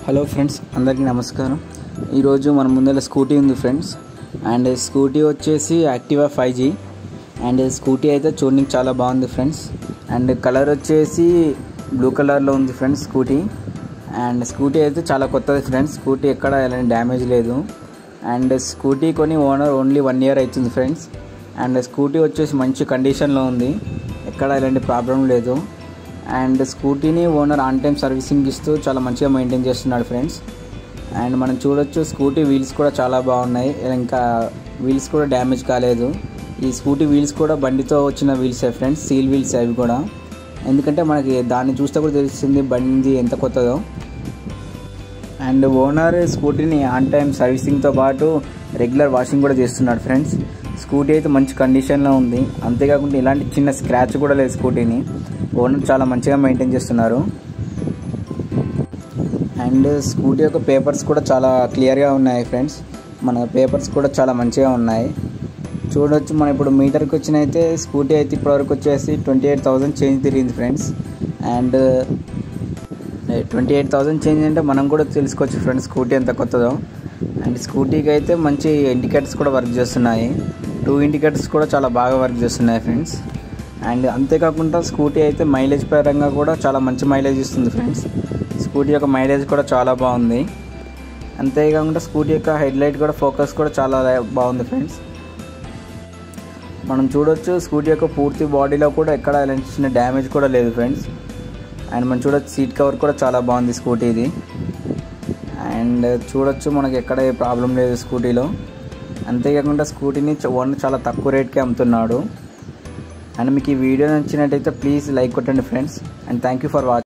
hello friends అందరికీ నమస్కారం ఈరోజు మన ముందర స్కూటీ ఉంది ఫ్రెండ్స్ అండ్ స్కూటీ వచ్చేసి Activa five G and scooty అయితే చూడడానికి చాలా బాగుంది ఫ్రెండ్స్ అండ్ కలర్ వచ్చేసి బ్లూ కలర్లో ఉంది ఫ్రెండ్స్ స్కూటీ అండ్ స్కూటీ అయితే చాలా కొత్తది ఫ్రెండ్స్ స్కూటీ ఎక్కడ ఎలాంటి డ్యామేజ్ లేదు అండ్ స్కూటీ కొని ఓనర్ ఓన్లీ వన్ ఇయర్ అవుతుంది ఫ్రెండ్స్ అండ్ స్కూటీ వచ్చేసి మంచి కండిషన్లో ఉంది ఎక్కడ ఎలాంటి ప్రాబ్లం లేదు అండ్ స్కూటీని ఓనర్ ఆన్ టైం సర్వీసింగ్ ఇస్తూ చాలా మంచిగా మెయింటైన్ చేస్తున్నాడు ఫ్రెండ్స్ అండ్ మనం చూడొచ్చు స్కూటీ వీల్స్ కూడా చాలా బాగున్నాయి ఇంకా వీల్స్ కూడా డ్యామేజ్ కాలేదు ఈ స్కూటీ వీల్స్ కూడా బండితో వచ్చిన వీల్స్ ఫ్రెండ్స్ సీల్ వీల్స్ అవి కూడా ఎందుకంటే మనకి దాన్ని చూస్తే కూడా తెలుస్తుంది బండి ఎంత కొత్తదో అండ్ ఓనర్ స్కూటీని ఆన్ టైం సర్వీసింగ్తో పాటు రెగ్యులర్ వాషింగ్ కూడా చేస్తున్నాడు ఫ్రెండ్స్ స్కూటీ అయితే మంచి కండిషన్లో ఉంది అంతేకాకుండా ఇలాంటి చిన్న స్క్రాచ్ కూడా లేదు స్కూటీని ఓనర్ చాలా మంచిగా మెయింటైన్ చేస్తున్నారు అండ్ స్కూటీ యొక్క పేపర్స్ కూడా చాలా క్లియర్గా ఉన్నాయి ఫ్రెండ్స్ మన పేపర్స్ కూడా చాలా మంచిగా ఉన్నాయి చూడొచ్చు మనం ఇప్పుడు మీటర్కి వచ్చిన అయితే స్కూటీ అయితే ఇప్పటివరకు వచ్చేసి ట్వంటీ ఎయిట్ థౌసండ్ చేంజ్ తిరిగింది friends and twenty eight thousand change అంటే మనం కూడా తెలుసుకోవచ్చు ఫ్రెండ్స్ స్కూటీ ఎంత కొత్తదో అండ్ స్కూటీకి అయితే మంచి ఇండికేటర్స్ కూడా వర్క్ చేస్తున్నాయి టూ ఇండికేటర్స్ కూడా చాలా బాగా వర్క్ చేస్తున్నాయి ఫ్రెండ్స్ అండ్ అంతేకాకుండా స్కూటీ అయితే మైలేజ్ పరంగా కూడా చాలా మంచి మైలేజ్ ఇస్తుంది ఫ్రెండ్స్ స్కూటీ యొక్క మైలేజ్ కూడా చాలా బాగుంది అంతేకాకుండా స్కూటీ యొక్క హెడ్లైట్ కూడా ఫోకస్ కూడా చాలా బాగుంది ఫ్రెండ్స్ మనం చూడొచ్చు స్కూటీ యొక్క పూర్తి బాడీలో కూడా ఎక్కడ ఎలాంటి చిన్న డ్యామేజ్ కూడా లేదు ఫ్రెండ్స్ అండ్ మనం చూడొచ్చు సీట్ కవర్ కూడా చాలా బాగుంది స్కూటీది అండ్ చూడొచ్చు మనకి ఎక్కడ ఏ ప్రాబ్లం లేదు స్కూటీలో అంతేకాకుండా స్కూటీని ఓనర్ చాలా తక్కువ రేట్కి అమ్ముతున్నాడు అండ్ మీకు ఈ వీడియో నచ్చినట్టయితే ప్లీజ్ లైక్ కొట్టండి friends and thank you for watching